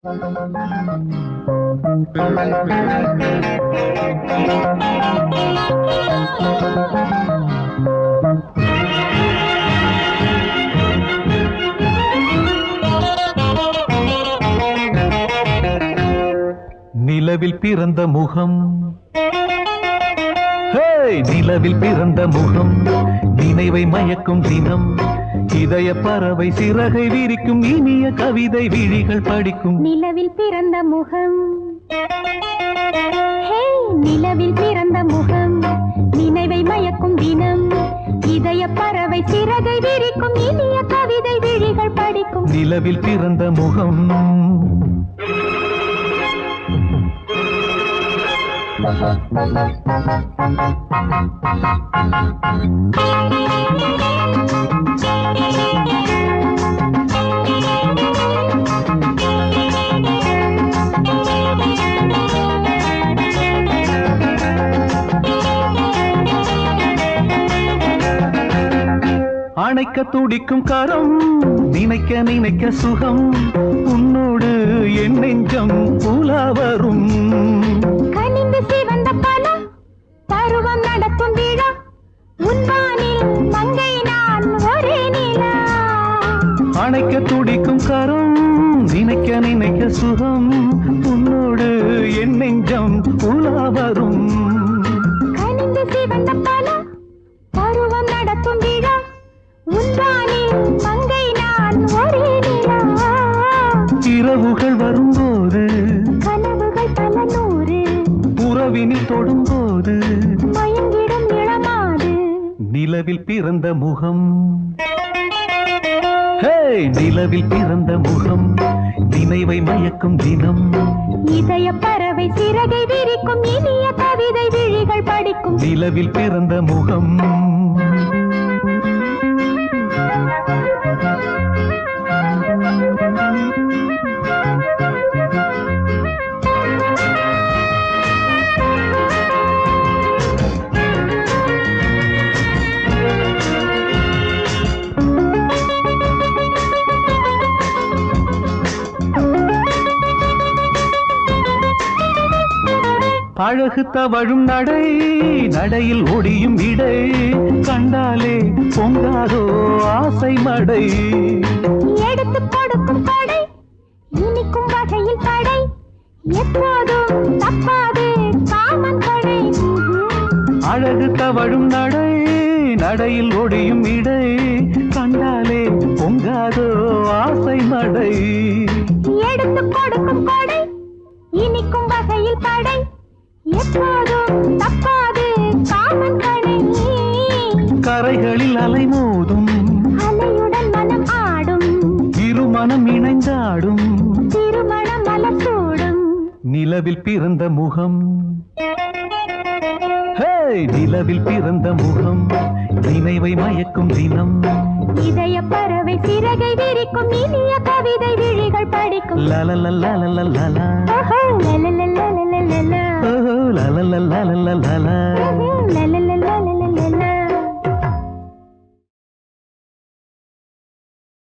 நிலவில் பிறந்த முகம் ஹே! நிலவில் பிறந்த முகம் நினைவை மயக்கும் தினம் இதய பறவை சிறகை விரிக்கும் இனிய கவிதை விழிகள் படிக்கும் நிலவில் பிறந்த முகம் ஹே நிலவில் பிறந்த முகம் நினைவை மயக்கும் தினம் இதய பறவை சிறகை விரிக்கும் இனிய கவிதை விழிகள் படிக்கும் நிலவில் பிறந்த முகம் அணைக்க துடிக்கும் கரம் நினைக்க நினைக்க சுகம் உன்னோடு என் நெஞ்சம் புலா வரும் கனிந்து சிவந்த பழம் பருவம் நடத்தும் விழா உன்வானில் மங்கை நான் ஒரே நிலா அணைக்க துடிக்கும் கரம் நினைக்க நினைக்க சுகம் உன்னோடு என் நெஞ்சம் புலா வரும் கனிந்து சிவந்த பழம் பருவம் நடத்தும் விழா உன்வானில் மங்கை நான் ஒரே நிலா இரவுகள் வரும்போது கனவுகள் பல நூறு புறவினில் தொடும்போது மயங்கிடும் இளமாது நிலவில் பிறந்த முகம் ஹே நிலவில் பிறந்த முகம் நினைவை மயக்கும் தினம் இதய பறவை சிறகை விரிக்கும் இனிய கவிதை விழிகள் படிக்கும் நிலவில் பிறந்த முகம் அழகு தவழும் நடை நடையில் ஒடியும் இடை கண்டாலே பொங்காதோ ஆசை மடை எடுத்து கொடுக்கும் கடை இனிக்கும் வகையில் தடை எப்போதும் தப்பாது காமன் கடை அழகு தவழும் நடை நடையில் ஒடியும் இடை கண்டாலே பொங்காதோ ஆசை மடை எடுத்து கொடுக்கும் கொடை இனிக்கும் வகையில் தடை எப்போதும் தப்பாது காமன் கடை கரைகளில் அலைமோதும் அலையுடன் மனம் ஆடும் இருமனம் இணைந்தாடும் திருமணம் மலர் சூடும் நிலவில் பிறந்த முகம் ஹே நிலவில் பிறந்த முகம் நினைவை மயக்கும் தினம் இதய பறவை சிறகை விரிக்கும் இனிய கவிதை விழிகள் படிக்கும் லலலலலலலலா. ஓஹோ, லலலலலலலலா. ஓஹோ, லலலலலலலலா. ஓஹோ, லலலலலலலலா.